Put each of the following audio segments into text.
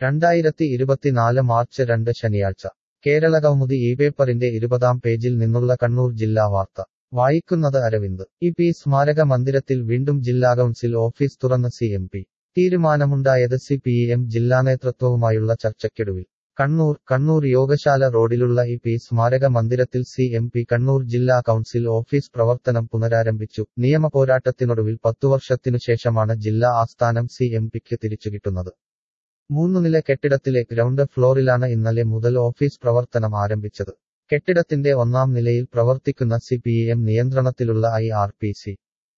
രണ്ടായിരത്തി ഇരുപത്തിനാല് മാർച്ച് രണ്ട് ശനിയാഴ്ച കേരള കൗമുദി ഈ പേപ്പറിന്റെ ഇരുപതാം പേജിൽ നിന്നുള്ള കണ്ണൂർ ജില്ലാ വാർത്ത വായിക്കുന്നത് അരവിന്ദ് ഇ പി സ്മാരക മന്ദിരത്തിൽ വീണ്ടും ജില്ലാ കൗൺസിൽ ഓഫീസ് തുറന്ന സി എം പി തീരുമാനമുണ്ടായത് സി പി എം ജില്ലാ നേതൃത്വവുമായുള്ള ചർച്ചയ്ക്കൊടുവിൽ കണ്ണൂർ കണ്ണൂർ യോഗശാല റോഡിലുള്ള ഇ പി സ്മാരക മന്ദിരത്തിൽ സി എം പി കണ്ണൂർ ജില്ലാ കൗൺസിൽ ഓഫീസ് പ്രവർത്തനം പുനരാരംഭിച്ചു നിയമ പോരാട്ടത്തിനൊടുവിൽ പത്തു വർഷത്തിനുശേഷമാണ് ജില്ലാ ആസ്ഥാനം സി എം പിക്ക് തിരിച്ചുകിട്ടുന്നത് മൂന്നുനില കെട്ടിടത്തിലെ ഗ്രൗണ്ട് ഫ്ലോറിലാണ് ഇന്നലെ മുതൽ ഓഫീസ് പ്രവർത്തനം ആരംഭിച്ചത് കെട്ടിടത്തിന്റെ ഒന്നാം നിലയിൽ പ്രവർത്തിക്കുന്ന സി പി എം നിയന്ത്രണത്തിലുള്ള I R P C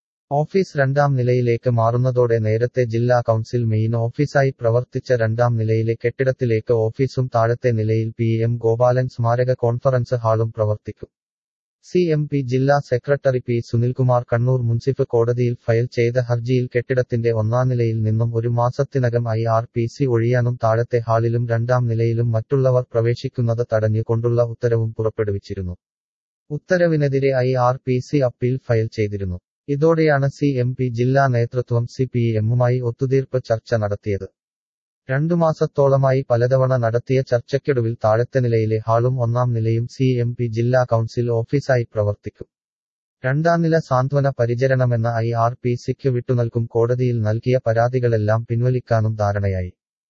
office രണ്ടാം നിലയിലേക്ക് മാറുന്നതോടെ നേരത്തെ ജില്ലാ കൗൺസിൽ മെയിൻ ഓഫീസായി പ്രവർത്തിച്ച രണ്ടാം നിലയിലെ കെട്ടിടത്തിലേക്ക് ഓഫീസും താഴത്തെ നിലയിൽ പി എം ഗോപാലൻ സ്മാരക കോൺഫറൻസ് ഹാളും പ്രവർത്തിക്കും സി എം പി ജില്ലാ സെക്രട്ടറി പി സുനിൽകുമാർ കണ്ണൂർ മുൻസിഫ് കോടതിയിൽ ഫയൽ ചെയ്ത ഹർജിയിൽ കെട്ടിടത്തിന്റെ ഒന്നാം നിലയിൽ നിന്നും ഒരു മാസത്തിനകം ഐ ആർ പി സി ഒഴിയാനും താഴത്തെ ഹാളിലും രണ്ടാം നിലയിലും മറ്റുള്ളവർ പ്രവേശിക്കുന്നത് തടഞ്ഞുകൊണ്ടുള്ള ഉത്തരവും പുറപ്പെടുവിച്ചിരുന്നു ഉത്തരവിനെതിരെ I R P C appeal file ചെയ്തിരുന്നു ഇതോടെയാണ് സി എം പി ജില്ലാ നേതൃത്വം സി പി എമ്മുമായി ഒത്തുതീർപ്പ് ചർച്ച നടത്തിയത് രണ്ടു മാസത്തോളമായി പലതവണ നടത്തിയ ചർച്ചയ്ക്കൊടുവിൽ താഴത്തെ നിലയിലെ ഹാളും ഒന്നാം നിലയും സി എം പി ജില്ലാ കൗൺസിൽ ഓഫീസായി പ്രവർത്തിക്കും രണ്ടാം നില സാന്ത്വന പരിചരണമെന്ന ഐ ആർ പി സിക്ക് വിട്ടുനൽകും കോടതിയിൽ നൽകിയ പരാതികളെല്ലാം പിൻവലിക്കാനും ധാരണയായി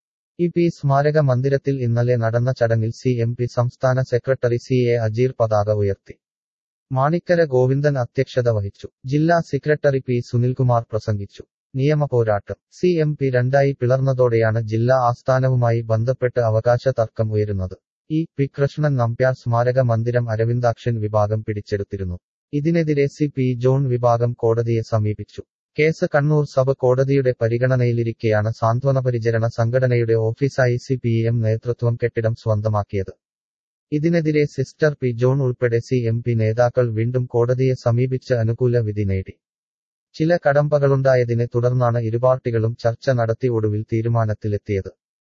ഇ പി സ്മാരക മന്ദിരത്തിൽ ഇന്നലെ നടന്ന ചടങ്ങിൽ സി എം പി സംസ്ഥാന സെക്രട്ടറി സി എ അജീർ പതാക ഉയർത്തി മാണിക്കര ഗോവിന്ദൻ അധ്യക്ഷത വഹിച്ചു ജില്ലാ സെക്രട്ടറി പി സുനിൽകുമാർ പ്രസംഗിച്ചു നിയമ പോരാട്ടം സി എം പി രണ്ടായി പിളർന്നതോടെയാണ് ജില്ലാ ആസ്ഥാനവുമായി ബന്ധപ്പെട്ട് അവകാശ തർക്കം ഉയരുന്നത് ഇ പി കൃഷ്ണൻ നമ്പ്യാർ സ്മാരക മന്ദിരം അരവിന്ദാക്ഷൻ വിഭാഗം പിടിച്ചെടുത്തിരുന്നു ഇതിനെതിരെ സി പി ജോൺ വിഭാഗം കോടതിയെ സമീപിച്ചു കേസ് കണ്ണൂർ സബ് കോടതിയുടെ പരിഗണനയിലിരിക്കെയാണ് സാന്ത്വന പരിചരണ സംഘടനയുടെ ഓഫീസായി സി പി എം നേതൃത്വം കെട്ടിടം സ്വന്തമാക്കിയത് ഇതിനെതിരെ സിസ്റ്റർ പി ജോൺ ഉൾപ്പെടെ സി എം പി നേതാക്കൾ വീണ്ടും കോടതിയെ സമീപിച്ച് അനുകൂല വിധി നേടി ചില കടമ്പകളുണ്ടായതിനെ തുടർന്നാണ് ഇരുപാർട്ടികളും ചർച്ച നടത്തി ഒടുവിൽ തീരുമാനത്തിലെത്തിയത്